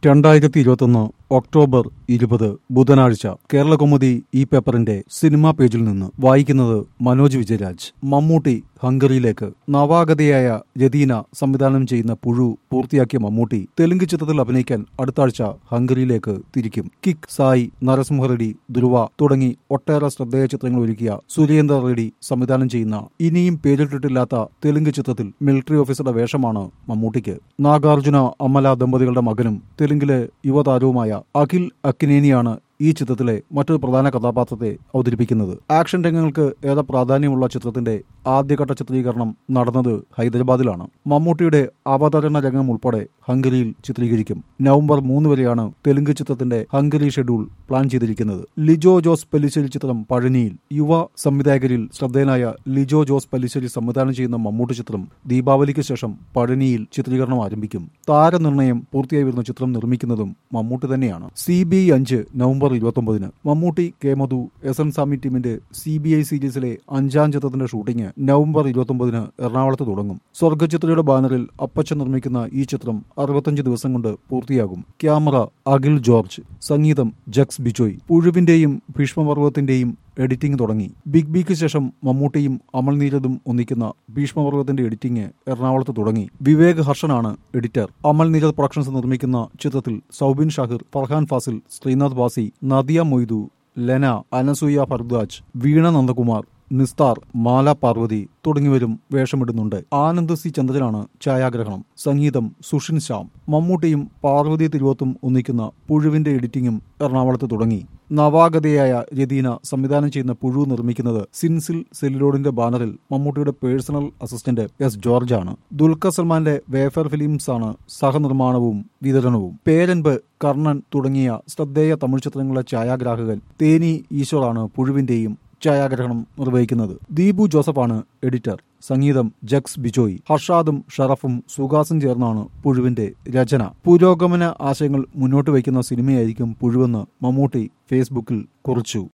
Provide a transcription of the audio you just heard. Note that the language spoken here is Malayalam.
രണ്ടായിരത്തി ഇരുപത്തൊന്ന് ഒക്ടോബർ ഇരുപത് ബുധനാഴ്ച കേരളകൗമുദി ഈ പേപ്പറിന്റെ സിനിമാ പേജിൽ നിന്ന് വായിക്കുന്നത് മനോജ് വിജയരാജ് മമ്മൂട്ടി ഹംഗറിയിലേക്ക് നവാഗതയായ രതീന സംവിധാനം ചെയ്യുന്ന പുഴു പൂർത്തിയാക്കിയ മമ്മൂട്ടി തെലുങ്ക് ചിത്രത്തിൽ അഭിനയിക്കാൻ അടുത്ത ആഴ്ച ഹംഗറിയിലേക്ക് തിരിക്കും കിക്ക് സായി നരസിംഹ റെഡ്ഡി ധ്രുവ തുടങ്ങി ഒട്ടേറെ ശ്രദ്ധേയ ചിത്രങ്ങൾ ഒരുക്കിയ സുരേന്ദ്ര റെഡ്ഡി സംവിധാനം ചെയ്യുന്ന ഇനിയും പേരിട്ടിട്ടില്ലാത്ത തെലുങ്ക് ചിത്രത്തിൽ മിലിറ്ററി ഓഫീസറുടെ വേഷമാണ് മമ്മൂട്ടിക്ക് നാഗാർജുന അമല ദമ്പതികളുടെ മകനും തെലുങ്കിലെ യുവതാരവുമായ അഖിൽ അക്കിനേനിയാണ് ഈ ചിത്രത്തിലെ മറ്റൊരു പ്രധാന കഥാപാത്രത്തെ അവതരിപ്പിക്കുന്നത് ആക്ഷൻ രംഗങ്ങൾക്ക് ഏറെ പ്രാധാന്യമുള്ള ചിത്രത്തിന്റെ ആദ്യഘട്ട ചിത്രീകരണം നടന്നത് ഹൈദരാബാദിലാണ് മമ്മൂട്ടിയുടെ അവതരണ രംഗം ഉൾപ്പെടെ ഹംഗറിയിൽ ചിത്രീകരിക്കും നവംബർ മൂന്ന് വരെയാണ് തെലുങ്ക് ചിത്രത്തിന്റെ ഹംഗറി ഷെഡ്യൂൾ പ്ലാൻ ചെയ്തിരിക്കുന്നത് ലിജോ ജോസ് പെല്ലിശ്ശേരി ചിത്രം പഴനിയിൽ യുവ സംവിധായകരിൽ ശ്രദ്ധേയനായ ലിജോ ജോസ് പെല്ലിശ്ശേരി സംവിധാനം ചെയ്യുന്ന മമ്മൂട്ടി ചിത്രം ദീപാവലിക്ക് ശേഷം പഴനിയിൽ ചിത്രീകരണം ആരംഭിക്കും താരനിർണയം പൂർത്തിയായി വരുന്ന ചിത്രം നിർമ്മിക്കുന്നതും മമ്മൂട്ടി തന്നെയാണ് സി ബി ഐ അഞ്ച് നവംബർ ഇരുപത്തൊമ്പതിന് Mammootty K Madhu S N Swamy ടീമിന്റെ സി ബി ഐ സീരീസിലെ അഞ്ചാം ചിത്രത്തിന്റെ ഷൂട്ടിംഗ് നവംബർ ഇരുപത്തൊമ്പതിന് എറണാകുളത്ത് തുടങ്ങും സ്വർഗചിത്രയുടെ ബാനറിൽ അപ്പച്ചൻ നിർമ്മിക്കുന്ന ഈ ചിത്രം അറുപത്തഞ്ച് ദിവസം കൊണ്ട് പൂർത്തിയാകും ക്യാമറ അഖിൽ ജോർജ് സംഗീതം ജക്സ് ബിജോയ് പുഴുവിന്റെയും ഭീഷ്മപർവ്വത്തിന്റെയും എഡിറ്റിംഗ് തുടങ്ങി ബിഗ് ബിക്ക് ശേഷം മമ്മൂട്ടിയും അമൽ നീരദും ഒന്നിക്കുന്ന ഭീഷ്മപർവ്വത്തിന്റെ എഡിറ്റിംഗ് എറണാകുളത്ത് തുടങ്ങി വിവേക് ഹർഷനാണ് എഡിറ്റർ അമൽ നീരദ് പ്രൊഡക്ഷൻസ് നിർമ്മിക്കുന്ന ചിത്രത്തിൽ സൗബിൻ ഷാഹിർ ഫർഹാൻ ഫാസിൽ ശ്രീനാഥ് ബാസി നദിയ മൊയ്തു ലെന അനസൂയ ഭർദ്വാജ് വീണ നന്ദകുമാർ നിസ്താർ മാല പാർവതി തുടങ്ങിയവരും വേഷമിടുന്നുണ്ട് ആനന്ദ് സി ചന്ദ്രനാണ് ഛായാഗ്രഹണം സംഗീതം സുഷിൻ ശ്യാം മമ്മൂട്ടിയും പാർവതി തിരുവോത്തും ഒന്നിക്കുന്ന പുഴുവിന്റെ എഡിറ്റിംഗും എറണാകുളത്ത് തുടങ്ങി നവാഗതയായ രതീന സംവിധാനം ചെയ്യുന്ന പുഴു നിർമ്മിക്കുന്നത് സിൻസിൽ സെല്ലുലോഡിന്റെ ബാനറിൽ മമ്മൂട്ടിയുടെ പേഴ്സണൽ അസിസ്റ്റന്റ് എസ് ജോർജ് ആണ് ദുൽഖർ സൽമാന്റെ വേഫർ ഫിലിംസ് ആണ് സഹനിർമ്മാണവും വിതരണവും പേരൻപ് കർണൻ തുടങ്ങിയ ശ്രദ്ധേയ തമിഴ് ചിത്രങ്ങളുടെ ഛായാഗ്രാഹകൻ തേനി ഈശ്വറാണ് പുഴുവിന്റെയും ഛായാഗ്രഹണം നിർവഹിക്കുന്നത് ദീപു ജോസഫാണ് എഡിറ്റർ സംഗീതം ജക്സ് ബിജോയ് ഹർഷാദും ഷറഫും സുഹാസും ചേർന്നാണ് പുഴുവിന്റെ രചന പുരോഗമന ആശയങ്ങൾ മുന്നോട്ട് വയ്ക്കുന്ന സിനിമയായിരിക്കും പുഴുവെന്ന് മമ്മൂട്ടി ഫേസ്ബുക്കിൽ കുറിച്ചു